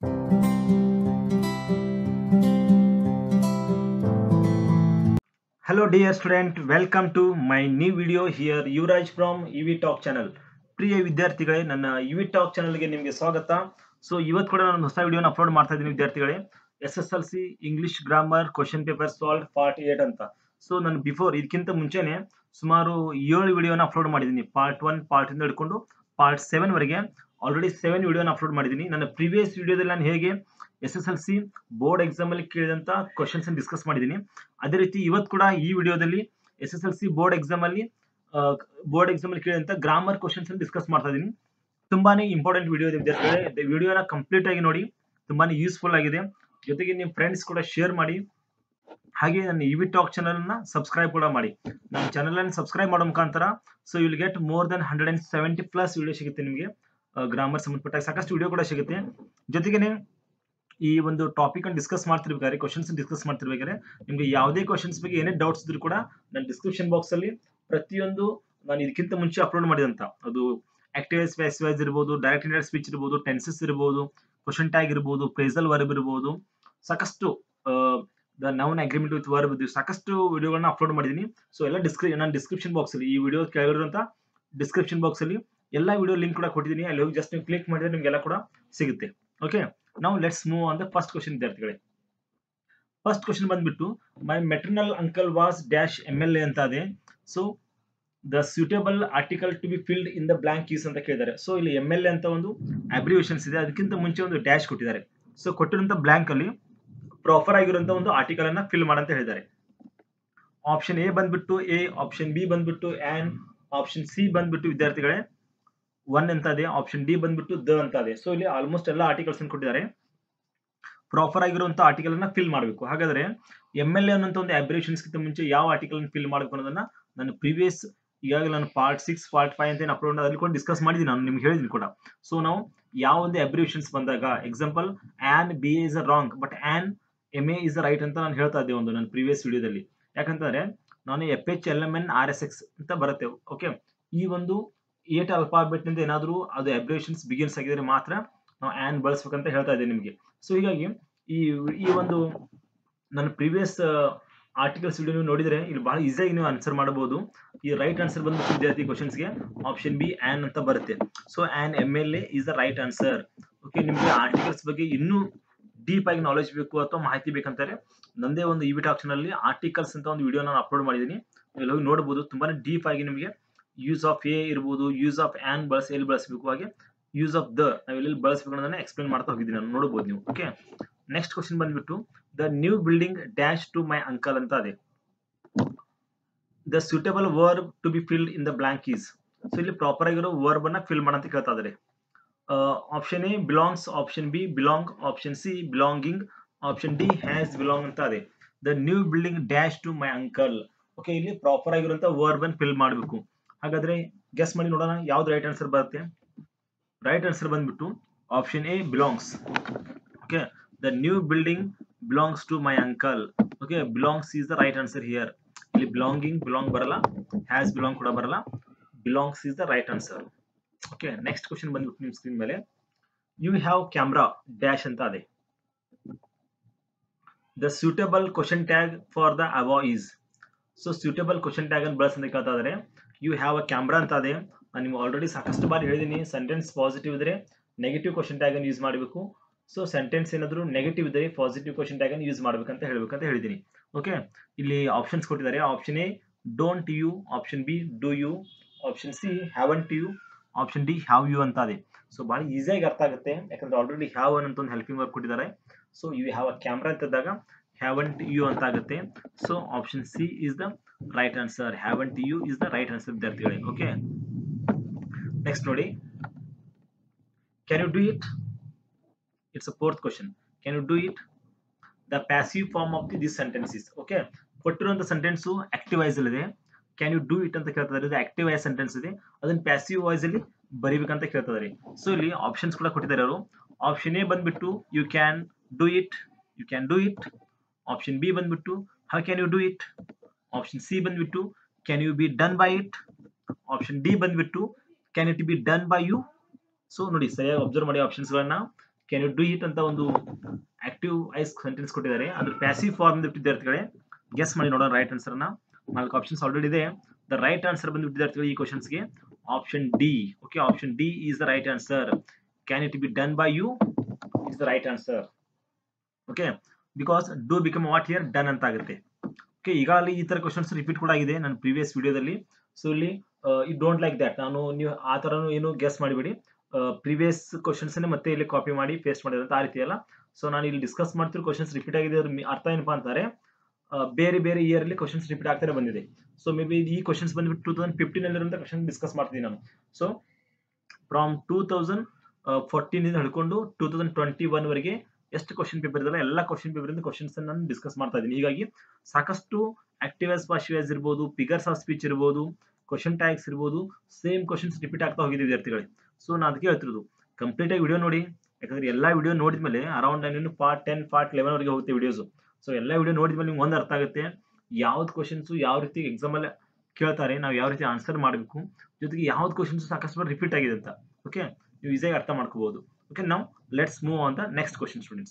Hello dear student, welcome to my new video here Yuvaraj from EV talk channel ಪ್ರಿಯ ವಿದ್ಯಾರ್ಥಿಗಳೇ ನನ್ನ EV talk ಚಾನಲ್ಗೆ ನಿಮಗೆ ಸ್ವಾಗತ ಸೊ ಇವತ್ತು ಕೂಡ ನಾನು ಹೊಸ ವಿಡಿಯೋನ ಅಪ್ಲೋಡ್ ಮಾಡ್ತಾ ಇದ್ದೀನಿ ವಿದ್ಯಾರ್ಥಿಗಳೇ S S L C English grammar question paper solve part eight ಅಂತ ಸೊ ನಾನು ಬಿಫೋರ್ ಇದಕ್ಕಿಂತ ಮುಂಚೆನೆ ಸುಮಾರು ಏಳು ವಿಡಿಯೋನ ಅಪ್ಲೋಡ್ ಮಾಡಿದ್ದೀನಿ ಪಾರ್ಟ್ ಒನ್ ಪಾರ್ಟ್ ಇಂದ ಹಿಡ್ಕೊಂಡು ಪಾರ್ಟ್ ಸೆವೆನ್ ವರೆಗೆ ಆಲ್ರೆಡಿ ಸೆವೆನ್ ವಿಡಿಯೋನ ಅಪ್ಲೋಡ್ ಮಾಡಿದ್ದೀನಿ ನನ್ನ ಪ್ರೀವಿಯಸ್ ವಿಡಿಯೋದಲ್ಲಿ ನಾನು ಹೇಗೆ S S L C board exam ಅಲ್ಲಿ ಕೇಳಿದಂತ ಕ್ವಶನ್ಸ್ ಡಿಸ್ಕಸ್ ಮಾಡಿದ್ದೀನಿ ಅದೇ ರೀತಿ ಇವತ್ತು ಕೂಡ ಈ ವಿಡಿಯೋದಲ್ಲಿ S S L C board exam ಅಲ್ಲಿ ಬೋರ್ಡ್ ಎಕ್ಸಾಮ್ ಅಲ್ಲಿ ಕೇಳಿದಂತ ಗ್ರಾಮರ್ ಕ್ವಶನ್ಸ್ ಡಿಸ್ಕಸ್ ಮಾಡ್ತಾ ಇದ್ದೀನಿ ತುಂಬಾನೇ ಇಂಪಾರ್ಟೆಂಟ್ ವಿಡಿಯೋ ಇದೆ ವಿದ್ಯಾರ್ಥಿಗಳೇ ವಿಡಿಯೋನ ಕಂಪ್ಲೀಟ್ ಆಗಿ ನೋಡಿ ತುಂಬಾನೇ ಯೂಸ್ಫುಲ್ ಆಗಿದೆ ಜೊತೆಗೆ ನಿಮ್ಮ ಫ್ರೆಂಡ್ಸ್ ಕೂಡ ಶೇರ್ ಮಾಡಿ ಹಾಗೆ ನನ್ನ ಇವಿ ಟಾಕ್ ಚಾನಲ್ ನ ಸಬ್ಸ್ಕ್ರೈಬ್ ಕೂಡ ಮಾಡಿ ನನ್ನ ಚಾನಲ್ ಅನ್ನು ಸಬ್ಸ್ಕ್ರೈಬ್ ಮಾಡೋ ಮುಖಾಂತರ so will get more than hundred and seventy plus video ಸಿಗುತ್ತೆ ನಿಮಗೆ ಗ್ರಾಮರ್ ಸಂಬಂಧಪಟ್ಟ ಸಾಕಷ್ಟು ವಿಡಿಯೋ ಕೂಡ ಸಿಗುತ್ತೆ ಜೊತೆಗೆ ಈ ಒಂದು ಟಾಪಿಕ್ ಅನ್ನು ಡಿಸ್ಕಸ್ ಮಾಡ್ತಿರ್ಬೇಕಾದ್ರೆ ಕ್ವಶನ್ಸ್ ಡಿಸ್ಕಸ್ ಮಾಡ್ತಿರ್ಬೇಕಾದ್ರೆ ನಿಮ್ಗೆ ಯಾವುದೇ ಕ್ವಶನ್ಸ್ ಬಗ್ಗೆ ಏನೇ ಡೌಟ್ಸ್ ಇದ್ರು ಕೂಡ ನನ್ನ ಡಿಸ್ಕ್ರಿಪ್ಷನ್ ಬಾಕ್ಸ್ ಅಲ್ಲಿ ಪ್ರತಿಯೊಂದು ನಾನು ಇದಕ್ಕಿಂತ ಮುಂಚೆ ಅಪ್ಲೋಡ್ ಮಾಡಿದಂತ ಅದು ಆಕ್ಟಿವೈಸ್ ವ್ಯಾಸ್ ಇರ್ಬೋದು ಡೈರೆಕ್ಟ್ ಇಂಡೈರೆಕ್ಟ್ ಸ್ಪೀಚ್ ಇರ್ಬೋದು ಟೆನ್ಸಸ್ ಇರ್ಬೋದು ಕ್ವಶನ್ ಟ್ಯಾಗ್ ಇರ್ಬೋದು ಪ್ರೇಸಲ್ ವರ್ಬ್ ಇರ್ಬೋದು ಸಾಕಷ್ಟು the noun agreement with verb ಸಾಕಷ್ಟು ವಿಡಿಯೋಗಳನ್ನ ಅಪ್ಲೋಡ್ ಮಾಡಿದ್ದೀನಿ ಸೊ ಎಲ್ಲ ಡಿಸ್ಕ್ರಿ ನಾನು ಡಿಸ್ಕ್ರಿಪ್ಷನ್ ಬಾಕ್ಸ್ ಅಲ್ಲಿ ಈ ವಿಡಿಯೋ ಕೆಳಗಿರುವಂತ ಡಿಸ್ಕ್ರಿಪ್ಷನ್ ಬಾಕ್ಸ್ ಅಲ್ಲಿ ಎಲ್ಲ ವಿಡಿಯೋ ಲಿಂಕ್ ಕೂಡ ಕೊಟ್ಟಿದ್ದೀನಿ ಅಲ್ಲಿ ಹೋಗಿ ಜಸ್ಟ್ ನೀವು ಕ್ಲಿಕ್ ಮಾಡಿದ್ರೆ ನಿಮ್ಗೆಲ್ಲ ಕೂಡ ಸಿಗುತ್ತೆ ಓಕೆ ನಾವು let's move on the first question ವಿದ್ಯಾರ್ಥಿಗಳೇ ಫಸ್ಟ್ ಕ್ವಶನ್ ಬಂದ್ಬಿಟ್ಟು my maternal uncle was dash M L A ಅಂತ ಇದೆ so the suitable article to be filled in the blank is ಅಂತ ಕೇಳಿದ್ದಾರೆ ಸೊ ಇಲ್ಲಿ ಎಮ್ ಎಲ್ ಎ ಅಂತ ಒಂದು abbreviations ಇದೆ ಅದಕ್ಕಿಂತ ಮುಂಚೆ ಒಂದು ಡ್ಯಾಶ್ ಕೊಟ್ಟಿದ್ದಾರೆ ಸೊ ಕೊಟ್ಟಿರುವಂತ ಬ್ಲಾಂಕ್ ಅಲ್ಲಿ ಪ್ರಾಪರ್ ಆಗಿರುವಂತ ಒಂದು ಆರ್ಟಿಕಲ್ ಅನ್ನ ಫಿಲ್ ಮಾಡಂತ ಹೇಳಿದ್ದಾರೆ ಆಪ್ಷನ್ ಎ ಬಂದ್ಬಿಟ್ಟು ಎ ಆಪ್ಷನ್ ಬಿ ಬಂದ್ಬಿಟ್ಟು ಆನ್ ಆಪ್ಷನ್ ಸಿ ಬಂದ್ಬಿಟ್ಟು ವಿದ್ಯಾರ್ಥಿಗಳೇ ಒನ್ ಅಂತ ಇದೆ ಆಪ್ಷನ್ ಡಿ ಬಂದ್ಬಿಟ್ಟು ದ ಅಂತ ಇದೆ ಸೊ ಇಲ್ಲಿ ಆಲ್ಮೋಸ್ಟ್ ಎಲ್ಲ ಆರ್ಟಿಕಲ್ಸ್ ಕೊಟ್ಟಿದ್ದಾರೆ ಪ್ರಾಪರ್ ಆಗಿರುವಂತ ಆರ್ಟಿಕಲ್ ಅನ್ನ ಫಿಲ್ ಮಾಡಬೇಕು ಹಾಗಾದ್ರೆ ಎಮ್ ಎಲ್ ಎ ಅನ್ನೋಂಥ ಒಂದು ಅಬ್ರಿವೇಷನ್ಸ್ ಗಿಂತ ಮುಂಚೆ ಯಾವ ಆರ್ಟಿಕಲ್ ಫಿಲ್ ಮಾಡಬೇಕು ಅನ್ನೋದನ್ನ ನಾನು ಪ್ರೀವಿಯಸ್ ಈಗಾಗಲೇ ನಾನು ಪಾರ್ಟ್ ಸಿಕ್ಸ್ ಪಾರ್ಟ್ ಫೈವ್ ಅಂತ ಅಪ್ಲೋಡ್ ಅದ್ರಲ್ಲಿ ಕೂಡ ಡಿಸ್ಕಸ್ ಮಾಡಿದ್ದೀನಿ ನಾನು ನಿಮ್ಗೆ ಹೇಳಿದ್ದೀನಿ ಕೂಡ ಸೊ ನಾವು ಯಾವ ಒಂದು ಅಬ್ರಿವೇಷನ್ಸ್ ಬಂದಾಗ example an B A is a wrong but an M A is a right ಅಂತ ನಾನು ಹೇಳ್ತಾ ಇದ್ದೆ ಒಂದು ನನ್ನ ಪ್ರೀವಿಯಸ್ ವಿಡಿಯೋದಲ್ಲಿ ಯಾಕಂತಂದ್ರೆ ನಾನು F H L M N R S X ಅಂತ ಬರುತ್ತೆ ಓಕೆ ಈ ಒಂದು ಏಟ್ ಅಲ್ಫಾಬೆಟ್ ನಿಂದ ಏನಾದರೂ ಅದು ಅಬ್ರಿವೇಷನ್ಸ್ ಬಿಗಿನ್ಸ್ ಆಗಿದ್ರೆ ಮಾತ್ರ ನಾವು ಆನ್ ಬಳಸ್ಬೇಕಂತ ಹೇಳ್ತಾ ಇದ್ದೆ ನಿಮಗೆ ಸೊ ಹೀಗಾಗಿ ಈ ಈ ಒಂದು ನನ್ನ ಪ್ರೀವಿಯಸ್ ಆರ್ಟಿಕಲ್ಸ್ ವಿಡಿಯೋ ನೀವು ನೋಡಿದ್ರೆ ಇಲ್ಲಿ ಬಹಳ ಈಸಿಯಾಗಿ ನೀವು ಆನ್ಸರ್ ಮಾಡಬಹುದು ಈ ರೈಟ್ ಆನ್ಸರ್ ಬಂದು ವಿದ್ಯಾರ್ಥಿ ಕ್ವಶನ್ಸ್ಗೆ ಆಪ್ಷನ್ ಬಿ ಆನ್ ಅಂತ ಬರುತ್ತೆ so an M L A is the right answer okay ನಿಮಗೆ ಆರ್ಟಿಕಲ್ಸ್ ಬಗ್ಗೆ ಇನ್ನೂ ಡೀಪ್ ಆಗಿ ನಾಲೆಜ್ ಬೇಕು ಅಥವಾ ಮಾಹಿತಿ ಬೇಕಂತಾರೆ ನಂದೇ ಒಂದು ಇವಿ ಆಪ್ಷನ್ ಅಲ್ಲಿ ಆರ್ಟಿಕಲ್ಸ್ ಅಂತ ಒಂದು ವಿಡಿಯೋ ನಾನು ಅಪ್ಲೋಡ್ ಮಾಡಿದ್ದೀನಿ ನೀವು ಹೋಗಿ ನೋಡಬಹುದು ತುಂಬಾನೇ ಡೀಪ್ ಆಗಿ ನಿಮಗೆ ಯೂಸ್ ಆಫ್ ಎ ಇರ್ಬೋದು ಯೂಸ್ ಆಫ್ ಆನ್ ಬಳಸಿ ಎಲ್ಲಿ ಬಳಸಬೇಕು ಹಾಗೆ ಯೂಸ್ ಆಫ್ ದ ನಾವು ಎಲ್ಲಿ ಬಳಸಬೇಕು ಅನ್ನೋದನ್ನ ಎಕ್ಸ್ಪ್ಲೇನ್ ಮಾಡ್ತಾ ಹೋಗಿದ್ದೀನಿ ನಾನು ನೋಡಬಹುದು ನೀವು ಓಕೆ ನೆಕ್ಸ್ಟ್ ಕ್ವಶನ್ ಬಂದ್ಬಿಟ್ಟು the new building dash to my uncle ಅಂತ ಅದೇ the suitable verb to be filled in the blank is so ಇಲ್ಲಿ ಪ್ರಾಪರ್ ಆಗಿರೋ ವರ್ಬ್ ಅನ್ನ ಫಿಲ್ ಮಾಡಂತ ಕೇಳ್ತಾ ಇದ್ದಾರೆ option A belongs option B belong option C belonging option D has belong ಅಂತ ಇದೆ the new building dash to my uncle okay ಇಲ್ಲಿ proper ಆಗಿರುವಂತ ವರ್ಬ್ ಅನ್ನು ಫಿಲ್ ಮಾಡಬೇಕು ಹಾಗಾದ್ರೆ ಗೆಸ್ ಮಾಡಿ ನೋಡೋಣ ಯಾವ್ದು ರೈಟ್ ಆನ್ಸರ್ ಬರುತ್ತೆ ರೈಟ್ ಆನ್ಸರ್ ಬಂದ್ಬಿಟ್ಟು option A belongs okay the new building belongs to my uncle okay belongs is the right answer here ಇಲ್ಲಿ ಬಿಲಾಂಗಿಂಗ್ ಬಿಲಾಂಗ್ ಬರಲ್ಲ ಹ್ಯಾಸ್ ಬಿಲಾಂಗ್ ಕೂಡ ಬರಲ್ಲ belongs is the right answer okay next question ಬಂದ್ಬಿಟ್ಟು ನಿಮ್ಮ screen ಮೇಲೆ you have camera dash ಅಂತ ಅದೇ the suitable question tag for the ಅವಾ is so suitable question tag ಅನ್ನು ಬಳಸಂತ ಕೇಳ್ತಾ ಇದ್ದಾರೆ ಯು ಹ್ಯಾವ್ ಅ ಕ್ಯಾಮ್ರಾ ಅಂತ ಅದೇ ನಾನು ನಿಮ್ಗೆ ಆಲ್ರೆಡಿ ಸಾಕಷ್ಟು ಬಾರಿ ಹೇಳಿದ್ದೀನಿ ಸೆಂಟೆನ್ಸ್ ಪಾಸಿಟಿವ್ ಇದ್ರೆ ನೆಗೆಟಿವ್ ಕ್ವಶನ್ ಟ್ಯಾಗ್ ಅನ್ನು ಯೂಸ್ ಮಾಡಬೇಕು ಸೊ ಸೆಂಟೆನ್ಸ್ ಏನಾದರೂ ನೆಗೆಟಿವ್ ಇದ್ದರೆ ಪಾಸಿಟಿವ್ ಕ್ವಶನ್ ಟ್ಯಾಗ್ ಅನ್ನು ಯೂಸ್ ಮಾಡಬೇಕಂತ ಹೇಳಬೇಕಂತ ಹೇಳಿದ್ದೀನಿ ಓಕೆ ಇಲ್ಲಿ ಆಪ್ಷನ್ಸ್ ಕೊಟ್ಟಿದ್ದಾರೆ option A don't you option B do you option C haven't you option D have you ಅಂತ ಇದೆ ಸೊ ಭಾಳ ಈಸಿಯಾಗಿ ಅರ್ಥ ಆಗುತ್ತೆ ಯಾಕಂದ್ರೆ ಆಲ್ರೆಡಿ ಹ್ಯಾವ್ ಅಂತ ಒಂದು ಹೆಲ್ಪಿಂಗ್ ವರ್ಕ್ ಕೊಟ್ಟಿದ್ದಾರೆ so you have a camera ಅಂತಿದ್ದಾಗ ಹ್ಯಾವಂಟ್ ಯು ಅಂತ ಆಗುತ್ತೆ so option C is the right answer haven't you is the right answer ವಿದ್ಯಾರ್ಥಿಗಳೇ ಓಕೆ ನೆಕ್ಸ್ಟ್ ನೋಡಿ can you do it it's a fourth question can you do it the passive form of the this sentences okay ಕೊಟ್ಟಿರುವಂತ sentence active voice ಇದೆ can you do it ಅಂತ ಕೇಳ್ತಾ ಇದ್ದಾರೆ active voice sentence ಇದೆ ಅದನ್ನ passive voice ಅಲ್ಲಿ ಬರಿಬೇಕಂತ ಕೇಳ್ತಾ ಇದ್ದಾರೆ ಸೊ ಇಲ್ಲಿ ಆಪ್ಷನ್ಸ್ ಕೂಡ ಕೊಟ್ಟಿದ್ದಾರೆ ಅವರು ಆಪ್ಷನ್ ಎ ಬಂದ್ಬಿಟ್ಟು you can do it you can do it option B ಬಂದ್ಬಿಟ್ಟು how can you do it option C ಬಂದ್ಬಿಟ್ಟು can you be done by it option D ಬಂದ್ಬಿಟ್ಟು can it be done by you so ನೋಡಿ ಸರಿಯಾಗಿ observe ಮಾಡಿ ಆಪ್ಷನ್ಸ್ಗಳನ್ನ can you do it ಅಂತ ಒಂದು active ice sentence ಕೊಟ್ಟಿದ್ದಾರೆ ಅದ್ರ ಪ್ಯಾಸಿವ್ ಫಾರ್ಮ್ ವಿದ್ಯಾರ್ಥಿಗಳೇ ಗೆಸ್ ಮಾಡಿ ನೋಡೋಣ ರೈಟ್ ಆನ್ಸರ್ನ ನಾಲ್ಕು ಆಪ್ಷನ್ಸ್ ಆಲ್ರೆಡಿ ಇದೆ ದ ರೈಟ್ ಆನ್ಸರ್ ಬಂದು ವಿದ್ಯಾರ್ಥಿಗಳು ಈ ಕ್ವಶನ್ಸ್ಗೆ option D okay option D is the right answer can it be done by you is the right answer okay because do become what here done ಅಂತ ಆಗುತ್ತೆ okay ಈಗಾಗಲೇ ಈ ತರ ಕ್ವಶನ್ಸ್ ರಿಪೀಟ್ ಕೂಡ ಆಗಿದೆ ನನ್ನ ಪ್ರೀವಿಯಸ್ ವಿಡಿಯೋದಲ್ಲಿ ಸೊ ಇಲ್ಲಿ ಯು ಡೋಂಟ್ ಲೈಕ್ ದಟ್ ನಾನು ನೀವು ಆ ಥರನೂ ಏನು ಗೆಸ್ ಮಾಡಿಬಿಡಿ ಪ್ರೀವಿಯಸ್ ಕ್ವಶನ್ಸ್ ಮತ್ತೆ ಇಲ್ಲಿ ಕಾಪಿ ಮಾಡಿ ಪೇಸ್ಟ್ ಮಾಡಿರೋಂಥ ಆ ರೀತಿ ಅಲ್ಲ ಸೊ ನಾನು ಇಲ್ಲಿ ಡಿಸ್ಕಸ್ ಮಾಡ್ತಿರೋ ಕ್ವಶನ್ಸ್ ರಿಪೀಟ್ ಆಗಿದೆ ಅದ್ರ ಮಿ- ಅರ್ಥ ಏನಪ್ಪಾ ಅಂತಾರೆ ಆ, ಬೇರೆ ಬೇರೆ ಇಯರ್ ಅಲ್ಲಿ ಕ್ವಶನ್ಸ್ ರಿಪೀಟ್ ಆಗ್ತಾನೆ ಬಂದಿದೆ ಸೊ ಮೇ ಬಿ ಈ ಕ್ವಶನ್ಸ್ ಬಂದ್ಬಿಟ್ಟು ಟೂ ತೌಸಂಡ್ ಫಿಫ್ಟೀನ್ ಅಲ್ಲಿರುವಂಥ ಕ್ವಶನ್ ಡಿಸ್ಕಸ್ ಮಾಡ್ತೀನಿ ನಾನು so from two thousand fourteen ಇಂದ ಹಿಡ್ಕೊಂಡು ಟೂ ತೌಸಂಡ್ ಟ್ವೆಂಟಿ ಒನ್ ವರೆಗೆ ಎಷ್ಟು ಕ್ವಶನ್ ಪೇಪರ್ ಇದೆಲ್ಲ ಎಲ್ಲ ಕ್ವಶನ್ ಪೇಪರ್ ಇಂದ ಕ್ವಶನ್ಸ್ ನಾನು ಡಿಸ್ಕಸ್ ಮಾಡ್ತಾ ಇದ್ದೀನಿ ಹೀಗಾಗಿ ಸಾಕಷ್ಟು ಆಕ್ಟಿವೈಸ್ ಪಾಶಿವೈಸ್ ಇರ್ಬೋದು ಫಿಗರ್ಸ್ ಆಫ್ ಸ್ಪೀಚ್ ಇರ್ಬೋದು ಕ್ವಶನ್ ಟ್ಯಾಗ್ಸ್ ಇರ್ಬೋದು ಸೇಮ್ ಕ್ವಶನ್ಸ್ ರಿಪೀಟ್ ಆಗ್ತಾ ಹೋಗಿದೆ ವಿದ್ಯಾರ್ಥಿಗಳೇ ಸೊ ನಾನು ಅದಕ್ಕೆ ಹೇಳ್ತಿರೋದು ಕಂಪ್ಲೀಟ್ ಆಗಿ ವಿಡಿಯೋ ನೋಡಿ ಯಾಕಂದ್ರೆ ಎಲ್ಲ ವಿಡಿಯೋ ನೋಡಿದ್ಮೇಲೆ ಅರೌಂಡ್ ನಾನು ಪಾರ್ಟ್ ಟೆನ್ ಪಾರ್ಟ್ ಲೆವೆನ್ ವರೆಗೆ ಹೋಗುತ್ತೆ ವಿಡಿಯೋಸ್ ಸೊ ಎಲ್ಲ ವಿಡಿಯೋ ನೋಡಿದ್ಮೇಲೆ ನಿಮ್ಗೆ ಒಂದು ಅರ್ಥ ಆಗುತ್ತೆ ಯಾವ್ದು ಕ್ವಶನ್ಸ್ ಯಾವ ರೀತಿ ಎಕ್ಸಾಮ್ ಅಲ್ಲಿ ಕೇಳ್ತಾರೆ ನಾವು ಯಾವ ರೀತಿ ಆನ್ಸರ್ ಮಾಡಬೇಕು ಜೊತೆಗೆ ಯಾವ್ದು ಕ್ವಶನ್ಸ್ ಸಾಕಷ್ಟು ಬಾರಿ ರಿಪೀಟ್ ಆಗಿದೆ ಅಂತ ಓಕೆ ನೀವು ಈಸಿಯಾಗಿ ಅರ್ಥ ಮಾಡ್ಕೋಬಹುದು ಓಕೆ ನಾವು let's move on the next question students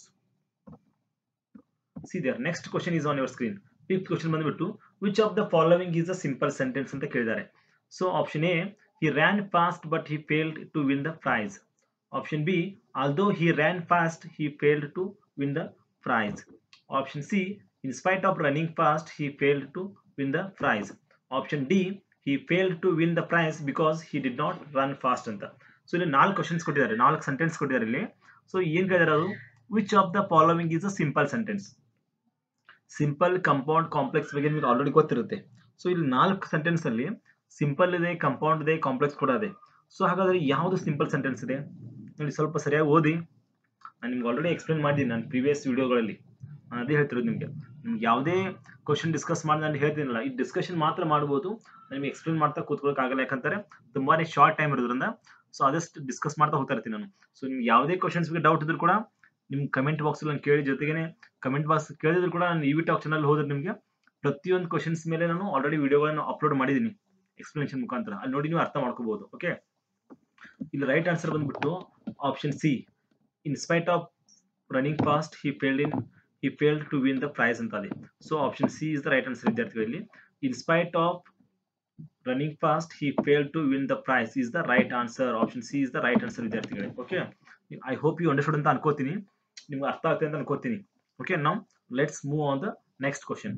see there next question is on your screen fifth question ಬಂದ್ಬಿಟ್ಟು which of the following is a simple sentence ಅಂತ ಕೇಳಿದ್ದಾರೆ so option A he ran fast but he failed to win the prize option B although he ran fast he failed to win the prize option C in spite of running fast he failed to win the prize option D he failed to win the prize because he did not run fast ಅಂತ so ಇಲ್ಲಿ ನಾಲ್ಕು questions ಕೊಟ್ಟಿದ್ದಾರೆ ನಾಲ್ಕು sentence ಕೊಟ್ಟಿದ್ದಾರೆ ಇಲ್ಲಿ so ಏನ್ ಕೇಳಿದಾರೆ ಅದು which of the following is a simple sentence simple compound complex ಬಗ್ಗೆ ನಿಮಗೆ ಆಲ್ರೆಡಿ ಗೊತ್ತಿರುತ್ತೆ ಸೊ ಇಲ್ಲಿ ನಾಲ್ಕು ಸೆಂಟೆನ್ಸ್ ಅಲ್ಲಿ ಸಿಂಪಲ್ ಇದೆ ಕಂಪೌಂಡ್ ಇದೆ ಕಾಂಪ್ಲೆಕ್ಸ್ ಕೂಡ ಇದೆ ಸೊ ಹಾಗಾದ್ರೆ ಯಾವುದು ಸಿಂಪಲ್ ಸೆಂಟೆನ್ಸ್ ಇದೆ ನೋಡಿ ಸ್ವಲ್ಪ ಸರಿಯಾಗಿ ಓದಿ ನಾನು ನಿಮ್ಗೆ ಆಲ್ರೆಡಿ ಎಕ್ಸ್ಪ್ಲೇನ್ ಮಾಡಿದ್ದೀನಿ ನಾನು ಪ್ರೀವಿಯಸ್ ವಿಡಿಯೋಗಳಲ್ಲಿ ನಾನು ಅದೇ ಹೇಳ್ತಿರೋದು ನಿಮಗೆ ನಿಮ್ಗೆ ಯಾವುದೇ ಕ್ವಶನ್ ಡಿಸ್ಕಸ್ ಮಾಡಿ ನಾನು ಹೇಳ್ತೀನಲ್ಲ ಈ ಡಿಸ್ಕಷನ್ ಮಾತ್ರ ಮಾಡ್ಬೋದು ನಿಮಗೆ ಎಕ್ಸ್ಪ್ಲೇನ್ ಮಾಡ್ತಾ ಕೂತ್ಕೊಳ್ಳೋಕ್ಕಾಗಲ್ಲ ಯಾಕಂತಾರೆ ತುಂಬಾನೇ ಶಾರ್ಟ್ ಟೈಮ್ ಇರೋದ್ರಿಂದ ಸೊ ಅದಷ್ಟು ಡಿಸ್ಕಸ್ ಮಾಡ್ತಾ ಹೋಗ್ತಾ ಇರ್ತೀನಿ ನಾನು ಸೊ ನಿಮ್ಗೆ ಯಾವುದೇ ಕ್ವಶನ್ಸ್ ಬಗ್ಗೆ ಡೌಟ್ ಇದ್ರು ಕೂಡ ನಿಮ್ ಕಮೆಂಟ್ ಬಾಕ್ಸ್ ಅಲ್ಲಿ ಕೇಳಿ ಜೊತೆಗೇನೆ ಕಮೆಂಟ್ ಬಾಕ್ಸ್ ಕೇಳಿದ್ರು ಕೂಡ ನಾನು ಇವಿ ಟಾಕ್ ಚಾನಲ್ ಹೋದ್ರೆ ನಿಮಗೆ ಪ್ರತಿಯೊಂದು ಕ್ವಶನ್ಸ್ ಮೇಲೆ ನಾನು ಆಲ್ರೆಡಿ ವಿಡಿಯೋಗಳನ್ನು ಅಪ್ಲೋಡ್ ಮಾಡಿದ್ದೀನಿ ಎಕ್ಸ್ಪ್ಲನೇಷನ್ ಮುಖಾಂತರ ಅಲ್ಲಿ ನೋಡಿ ನೀವು ಅರ್ಥ ಮಾಡ್ಕೋಬಹುದು ಓಕೆ ಇಲ್ಲಿ ರೈಟ್ ಆನ್ಸರ್ ಬಂದ್ಬಿಟ್ಟು option C in spite of running fast he failed in he failed to win the prize ಅಂತ ಇದೆ so option C is the right answer ವಿದ್ಯಾರ್ಥಿಗಳಲ್ಲಿ in spite of running fast he fail to win the prize is the right answer option C is the right answer ವಿದ್ಯಾರ್ಥಿಗಳೇ okay I hope you understood ಅಂತ ಅನ್ಕೋತೀನಿ ನಿಮ್ಗೆ ಅರ್ಥ ಆಗ್ತದೆ ಅಂತ ಅನ್ಕೋತೀನಿ okay ನಾವು let's move on the next question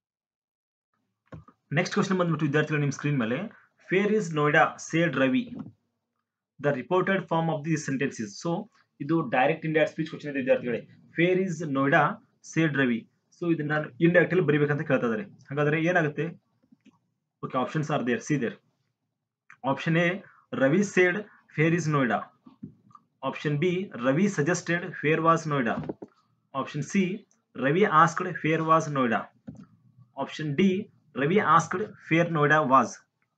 next question ಬಂದ್ಬಿಟ್ಟು ವಿದ್ಯಾರ್ಥಿಗಳು ನಿಮ್ಮ ಸ್ಕ್ರೀನ್ ಮೇಲೆ fair is Noida said Ravi the reported form of the sentences so ಇದು ಡೈರೆಕ್ಟ್ ಇಂಡೈರೆಕ್ಟ್ ಸ್ಪೀಚ್ ಕ್ವಶನ್ ಇದೆ ವಿದ್ಯಾರ್ಥಿಗಳೇ fair is Noida said Ravi so ಇದನ್ನ ನಾನು ಇಂಡೈರೆಕ್ಟ್ ಅಲ್ಲಿ ಬರಿಬೇಕಂತ ಕೇಳ್ತಾ ಇದ್ದಾರೆ ಹಾಗಾದ್ರೆ ಏನಾಗುತ್ತೆ okay options are there see there option A Ravi said fair is Noida option B Ravi suggested fair was Noida option C Ravi asked fair was Noida option D Ravi asked fair Noida was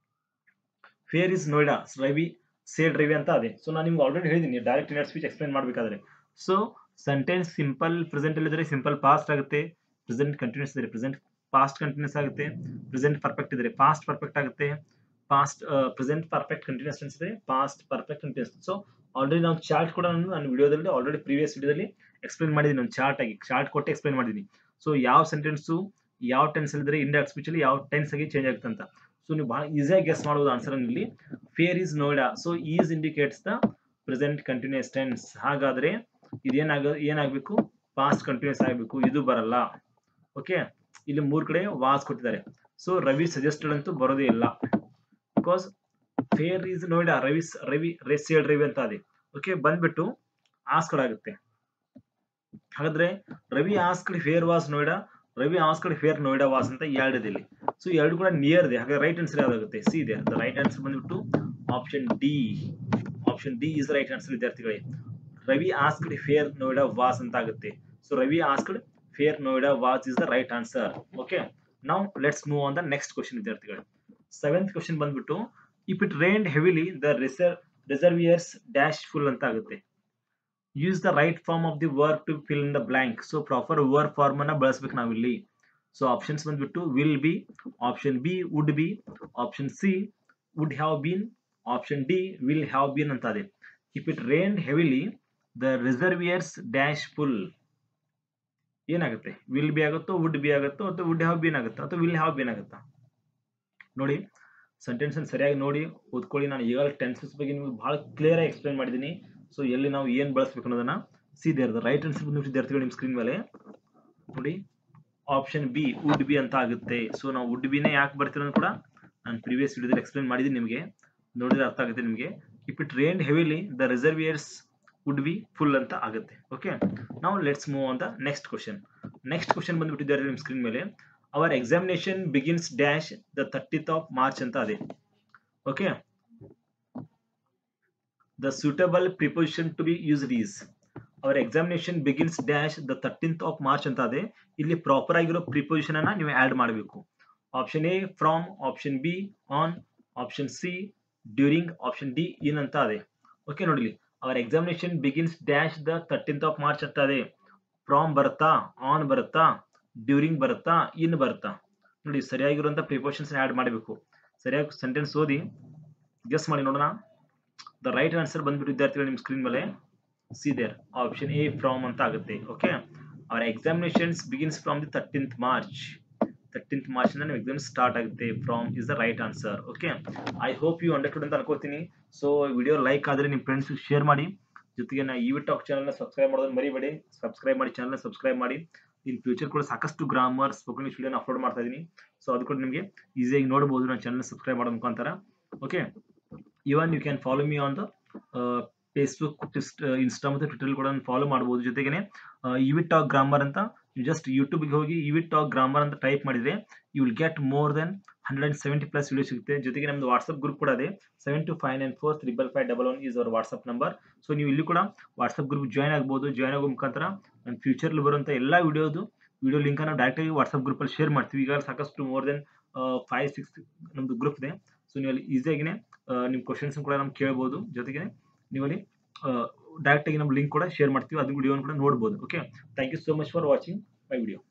fair is Noida Ravi said Ravi ಅಂತ ಅದೇ ಸೊ ನಾನು ನಿಮ್ಗೆ ಆಲ್ರೆಡಿ ಹೇಳಿದ್ದೀನಿ direct indirect speech explain ಮಾಡಬೇಕಾದ್ರೆ so sentence simple present ಇದ್ರೆ simple past ಆಗುತ್ತೆ present continuous ಇದ್ರೆ present past continuous ಆಗುತ್ತೆ ಪ್ರೆಸೆಂಟ್ ಪರ್ಫೆಕ್ಟ್ ಇದ್ರೆ ಪಾಸ್ಟ್ ಪರ್ಫೆಕ್ಟ್ ಆಗುತ್ತೆ past present perfect continuous tense ಇದೆ past perfect continuous so already ನಾವು ಚಾರ್ಟ್ ಕೂಡ ನಾನು ನನ್ನ ವಿಡಿಯೋದಲ್ಲಿ ಆಲ್ರೆಡಿ ಪ್ರೀವಿಯಸ್ ವಿಡಿಯೋದಲ್ಲಿ ಎಕ್ಸ್ಪ್ಲೈನ್ ಮಾಡಿದ್ದೀನಿ ಒಂದು ಚಾರ್ಟ್ ಆಗಿ ಚಾರ್ಟ್ ಕೊಟ್ಟು ಎಕ್ಸ್ಪ್ಲೈನ್ ಮಾಡಿದ್ದೀನಿ ಸೊ ಯಾವ ಸೆಂಟೆನ್ಸು ಯಾವ ಟೆನ್ಸ್ ಇದ್ರೆ ಇಂಡೈರೆಕ್ಟ್ ಸ್ಪೀಚ್ ಅಲ್ಲಿ ಯಾವ ಟೆನ್ಸ್ ಆಗಿ ಚೇಂಜ್ ಆಗುತ್ತೆ ಅಂತ ಸೊ ನೀವು ಬಹಳ ಈಸಿಯಾಗಿ ಗೆಸ್ ಮಾಡಬಹುದು ಆನ್ಸರ್ ಇಲ್ಲಿ fair is Noida so is indicates the present continuous tense ಹಾಗಾದ್ರೆ ಇದೇನಾಗ ಏನಾಗಬೇಕು ಪಾಸ್ಟ್ ಕಂಟಿನ್ಯೂಸ್ ಆಗಬೇಕು ಇದು ಬರಲ್ಲ ಓಕೆ ಇಲ್ಲಿ ಮೂರ್ ಕಡೆ ವಾಸ್ ಕೊಟ್ಟಿದ್ದಾರೆ ಸೊ ರವಿ ಸಜೆಸ್ಟೆಡ್ ಅಂತೂ ಬರೋದೇ ಇಲ್ಲ because fair is Noida Ravi Ravi ರೆಸಿಯಡ್ ರವಿ ಅಂತ ಅದೇ ಓಕೆ ಬಂದ್ಬಿಟ್ಟು ಆಸ್ಕಡ್ ಆಗುತ್ತೆ ಹಾಗಾದ್ರೆ Ravi asked fair was Noida Ravi asked fair Noida was ಅಂತ ಎರಡಿದೆ ಇಲ್ಲಿ ಸೊ ಎರಡು ಕೂಡ ನಿಯರ್ ಇದೆ ಹಾಗಾದ್ರೆ ರೈಟ್ ಆನ್ಸರ್ ಯಾವ್ದಾಗುತ್ತೆ ಸಿ ಇದೆ ದ ರೈಟ್ ಆನ್ಸರ್ ಬಂದ್ಬಿಟ್ಟು option D option D is right answer ವಿದ್ಯಾರ್ಥಿಗಳೇ Ravi asked fair Noida was ಅಂತ ಆಗುತ್ತೆ so Ravi asked fair Noida was is the right answer okay ನಾವು let's move on the next question ವಿದ್ಯಾರ್ಥಿಗಳು seventh question ಬಂದ್ಬಿಟ್ಟು if it rained heavily the reserve reservoirs dash full ಅಂತ ಆಗುತ್ತೆ use the right form of the verb to fill in the blank so proper verb form ಅನ್ನ ಬಳಸ್ಬೇಕು ನಾವಿಲ್ಲಿ so options ಬಂದ್ಬಿಟ್ಟು will be option B would be option C would have been option D will have been ಅಂತ ಇದೆ if it rain heavily the ರಿಸರ್ವಿಯರ್ಸ್ dash full ಏನಾಗುತ್ತೆ will be ಆಗುತ್ತೋ would be ಆಗುತ್ತೋ ಅಥವಾ ವುಡ್ ಹ್ಯಾವ್ ಬೀನ್ ಆಗುತ್ತಾ ಅಥವಾ will have bean ಆಗುತ್ತಾ ನೋಡಿ ಸೆಂಟೆನ್ಸ್ ಅನ್ನು ಸರಿಯಾಗಿ ನೋಡಿ ಓದ್ಕೊಳ್ಳಿ ನಾನು ಈಗಾಗಲೇ ಟೆನ್ಸಸ್ ಬಗ್ಗೆ ನಿಮಗೆ ಬಹಳ ಕ್ಲಿಯರ್ ಆಗಿ ಎಕ್ಸ್ಪ್ಲೈನ್ ಮಾಡಿದ್ದೀನಿ ಸೊ ಎಲ್ಲಿ ನಾವು ಏನು ಬಳಸಬೇಕು ಅನ್ನೋದನ್ನ ಸಿ ದೇರ್ ರೈಟ್ ಆನ್ಸರ್ ಬಂದು ವಿದ್ಯಾರ್ಥಿಗಳು ನಿಮ್ಮ ಸ್ಕ್ರೀನ್ ಮೇಲೆ ನೋಡಿ ಆಪ್ಷನ್ ಬಿ ವುಡ್ ಬಿ ಅಂತ ಆಗುತ್ತೆ ಸೊ ನಾವು ವುಡ್ ಬಿನೇ ಯಾಕೆ ಬರ್ತಿರೋದು ಕೂಡ ನಾನು ಪ್ರೀವಿಯಸ್ ವಿಡಿಯೋದಲ್ಲಿ ಎಕ್ಸ್ಪ್ಲೈನ್ ಮಾಡಿದ್ದೀನಿ ನಿಮಗೆ ನೋಡಿದ್ರೆ ಅರ್ಥ ಆಗುತ್ತೆ ನಿಮಗೆ if it rain heavily the reservoirs would be full ಅಂತ ಆಗುತ್ತೆ ಓಕೆ ನಾವು let's move on the next question next question ಬಂದ್ಬಿಟ್ಟಿದ್ದಾರೆ ನಿಮ್ಮ ಸ್ಕ್ರೀನ್ ಮೇಲೆ our examination begins dash the thirtieth of March ಅಂತ ಅದೇ okay the suitable preposition to be used is our examination begins dash the thirteenth of March ಅಂತ ಅದೇ ಇಲ್ಲಿ proper ಆಗಿರೋ preposition ಅನ್ನ ನೀವು ಆಡ್ ಮಾಡಬೇಕು option A from option B on option C during option D in ಅಂತ ಅದೇ okay ನೋಡಿಲಿ our examination begins dash the thirteenth of March ಅಂತ ಅದೇ ಫ್ರಾಮ್ ಬರುತ್ತಾ ಆನ್ ಬರುತ್ತಾ ಡ್ಯೂರಿಂಗ್ ಬರುತ್ತಾ ಇನ್ ಬರುತ್ತಾ ನೋಡಿ ಸರಿಯಾಗಿರುವಂತ ಪ್ರಿಪೋಷನ್ಸ್ ಆಡ್ ಮಾಡಬೇಕು ಸರಿಯಾಗಿ ಸೆಂಟೆನ್ಸ್ ಓದಿ ಗೆಸ್ ಮಾಡಿ ನೋಡೋಣ ದ ರೈಟ್ ಆನ್ಸರ್ ಬಂದ್ಬಿಟ್ಟು ವಿದ್ಯಾರ್ಥಿಗಳು ನಿಮ್ಮ ಸ್ಕ್ರೀನ್ ಮೇಲೆ see there option A from ಅಂತ ಆಗುತ್ತೆ okay our examinations begins from the thirteenth March thirteenth March ಇಂದ ಎಕ್ಸಾಮ್ ಸ್ಟಾರ್ಟ್ ಆಗುತ್ತೆ from is the right answer okay I hope you understood ಅಂತ ಅನ್ಕೋತೀನಿ ಸೊ ವಿಡಿಯೋ ಲೈಕ್ ಆದರೆ ನಿಮ್ಮ friends share ಮಾಡಿ ಜೊತೆಗೆ ನಾ ಈ ಟಾಕ್ ಚಾನಲ್ನ ಸಬ್ಸ್ಕ್ರೈಬ್ ಮಾಡೋದನ್ನ ಮರಿಬೇಡಿ ಸಬ್ಸ್ಕ್ರೈಬ್ ಮಾಡಿ ಚಾನಲ್ನ ಸಬ್ಸ್ಕ್ರೈಬ್ ಮಾಡಿ ಇನ್ ಫ್ಯೂಚರ್ ಕೂಡ ಸಾಕಷ್ಟು ಗ್ರಾಮರ್ ಸ್ಪೋಕನ್ ಇಂಗ್ಲಿಷ್ ವಿಡಿಯೋನ ಅಪ್ಲೋಡ್ ಮಾಡ್ತಾ ಇದ್ದೀನಿ ಸೊ ಅದು ಕೂಡ ನಿಮಗೆ ಈಸಿಯಾಗಿ ನೋಡಬಹುದು ನನ್ನ ಚಾನಲ್ ಸಬ್ಸ್ಕ್ರೈಬ್ ಮಾಡೋ ಮುಖಾಂತರ okay even you can follow me on the Facebook Insta ಮತ್ತು ಟ್ವಿಟರ್ ಕೂಡ ಫಾಲೋ ಮಾಡಬಹುದು ಜೊತೆಗೆ ಇವಿ ಟಾಕ್ ಗ್ರಾಮರ್ ಅಂತ ನೀವು ಜಸ್ಟ್ ಯೂಟ್ಯೂಬ್ಗೆ ಹೋಗಿ ಇವಿ ಟಾಕ್ ಗ್ರಾಮರ್ ಅಂತ ಟೈಪ್ ಮಾಡಿದ್ರೆ you will get more than hundred and seventy plus video ಸಿಗುತ್ತೆ ಜೊತೆಗೆ ನಮ್ದು ವಾಟ್ಸ್ಆಪ್ ಗ್ರೂಪ್ ಕೂಡ ಇದೆ seven two five nine four triple five double one is our WhatsApp number so ನೀವು ಇಲ್ಲಿ ಕೂಡ ವಾಟ್ಸ್ಆಪ್ ಗ್ರೂಪ್ ಜಾಯ್ನ್ ಆಗ್ಬೋದು ಜಾಯ್ನ್ ಆಗೋ ಮುಖಾಂತರ ನನ್ನ ಫ್ಯೂಚರ್ಲಿ ಬರುವಂಥ ಎಲ್ಲ ವಿಡಿಯೋದು ವಿಡಿಯೋ ಲಿಂಕ್ ನಾವು ಡೈರೆಕ್ಟ್ ಆಗಿ ವಾಟ್ಸ್ಆಪ್ ಗ್ರೂಪಲ್ಲಿ ಶೇರ್ ಮಾಡ್ತೀವಿ ಈಗ ಸಾಕಷ್ಟು ಮೋರ್ ದೆನ್ ಫೈವ್ ಸಿಕ್ಸ್ ನಮ್ದು ಗ್ರೂಪ್ ಇದೆ ಸೊ ನೀವು ಅಲ್ಲಿ ಈಸಿಯಾಗಿನೇ ನಿಮ್ಮ ಕ್ವಶನ್ಸ್ ಕೂಡ ನಮ್ಗೆ ಕೇಳ್ಬೋದು ಜೊತೆಗೆ ನೀವು ಅಲ್ಲಿ ಡೈರೆಕ್ಟ್ ಆಗಿ ನಮ್ಮ ಲಿಂಕ್ ಕೂಡ ಶೇರ್ ಮಾಡ್ತೀವಿ ಅದನ್ನ ವಿಡಿಯೋನ ಕೂಡ ನೋಡ್ಬೋದು okay thank you so much for watching my video